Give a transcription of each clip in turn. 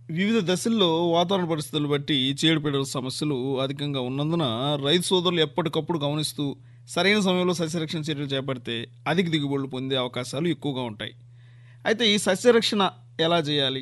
వివిధ దశల్లో వాతావరణ పరిస్థితులు బట్టి చీడపీడల సమస్యలు అధికంగా ఉన్నందున రైతు సోదరులు ఎప్పటికప్పుడు గమనిస్తూ సరైన సమయంలో సస్యరక్షణ చర్యలు చేపడితే అధిక దిగుబడులు పొందే అవకాశాలు ఎక్కువగా ఉంటాయి అయితే ఈ సస్యరక్షణ ఎలా చేయాలి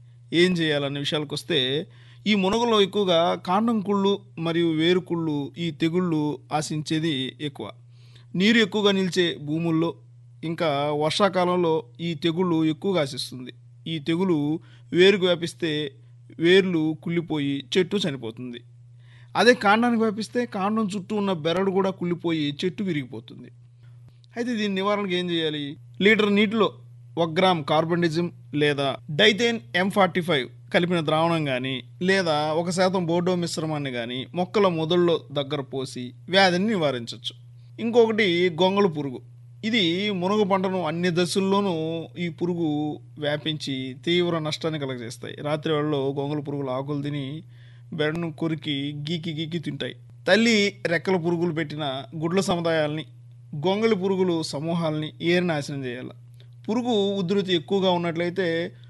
ఏం చేయాలనే విషయాలకు వస్తే ఈ మునగలో ఎక్కువగా కాండం కుళ్ళు మరియు వేరు కుళ్ళు ఈ తెగుళ్ళు ఆశించేది ఎక్కువ నీరు ఎక్కువగా నిలిచే భూముల్లో ఇంకా వర్షాకాలంలో ఈ తెగుళ్ళు ఎక్కువగా ఆశిస్తుంది ఈ తెగులు వేరుకు వ్యాపిస్తే వేర్లు కుళ్ళిపోయి చెట్టు చనిపోతుంది అదే కాండానికి వ్యాపిస్తే కాండం చుట్టూ ఉన్న బెరడు కూడా కుళ్ళిపోయి చెట్టు విరిగిపోతుంది అయితే దీని నివారణకు ఏం చేయాలి లీటర్ నీటిలో ఒక గ్రామ్ కార్బన్డిజం లేదా డైతేన్ ఎం ఫార్టీ ఫైవ్ కలిపిన ద్రావణం కానీ లేదా ఒక శాతం బోర్డో మిశ్రమాన్ని కానీ మొక్కల మొదల్లో దగ్గర పోసి వ్యాధిని నివారించవచ్చు ఇంకొకటి గొంగళ పురుగు ఇది మునగ పంటను అన్ని దశల్లోనూ ఈ పురుగు వ్యాపించి తీవ్ర నష్టాన్ని కలగజేస్తాయి రాత్రి వేళలో గొంగళ పురుగులు ఆకులు తిని బెడను కొరికి గీకి గీకి తింటాయి తల్లి రెక్కల పురుగులు పెట్టిన గుడ్ల సముదాయాల్ని గొంగళి పురుగులు సమూహాలని ఏరి నాశనం చేయాలి పురుగు ఉధృతి ఎక్కువగా ఉన్నట్లయితే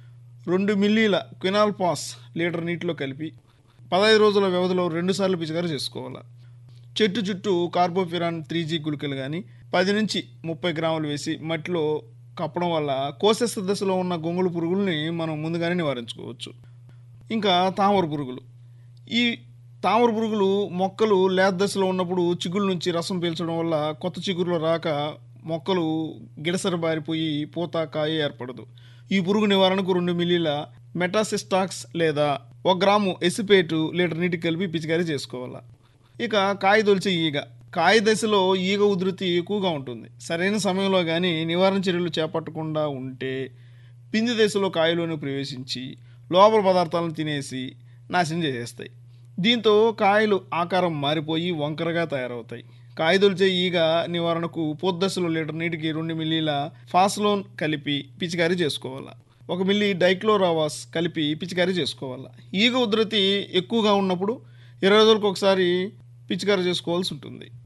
రెండు మిల్లీల క్వినాల్ పాస్ లీటర్ నీటిలో కలిపి పదహైదు రోజుల వ్యవధిలో రెండుసార్లు పిచికారీ చేసుకోవాలి చెట్టు చుట్టూ కార్బోఫిరాన్ త్రీ జీ గుళికలు కానీ పది నుంచి ముప్పై గ్రాములు వేసి మట్టిలో కప్పడం వల్ల కోశస్థ దశలో ఉన్న గొంగుళ పురుగుల్ని మనం ముందుగానే నివారించుకోవచ్చు ఇంకా తామర పురుగులు ఈ తామర పురుగులు మొక్కలు లేత దశలో ఉన్నప్పుడు చిగుళ్ళ నుంచి రసం పీల్చడం వల్ల కొత్త చిగురులు రాక మొక్కలు గిడసర బారిపోయి పూత కాయ ఏర్పడదు ఈ పురుగు నివారణకు రెండు మిల్లీల మెటాసిస్టాక్స్ లేదా ఒక గ్రాము ఎసిపేటు లీటర్ నీటికి కలిపి పిచికారీ చేసుకోవాలి ఇక కాయ తొలిచే ఈగ కాయ దశలో ఈగ ఉధృతి ఎక్కువగా ఉంటుంది సరైన సమయంలో కానీ నివారణ చర్యలు చేపట్టకుండా ఉంటే పిండి దశలో కాయలోనే ప్రవేశించి లోపల పదార్థాలను తినేసి నాశనం చేసేస్తాయి దీంతో కాయలు ఆకారం మారిపోయి వంకరగా తయారవుతాయి కాయదొలిచే ఈగ నివారణకు పొద్దశలో లీటర్ నీటికి రెండు మిల్లీల ఫాస్లోన్ కలిపి పిచికారీ చేసుకోవాలి ఒక మిల్లీ డైక్లోరావాస్ కలిపి పిచికారీ చేసుకోవాలి ఈగ ఉధృతి ఎక్కువగా ఉన్నప్పుడు ఇరవై రోజులకు ఒకసారి పిచికారీ చేసుకోవాల్సి ఉంటుంది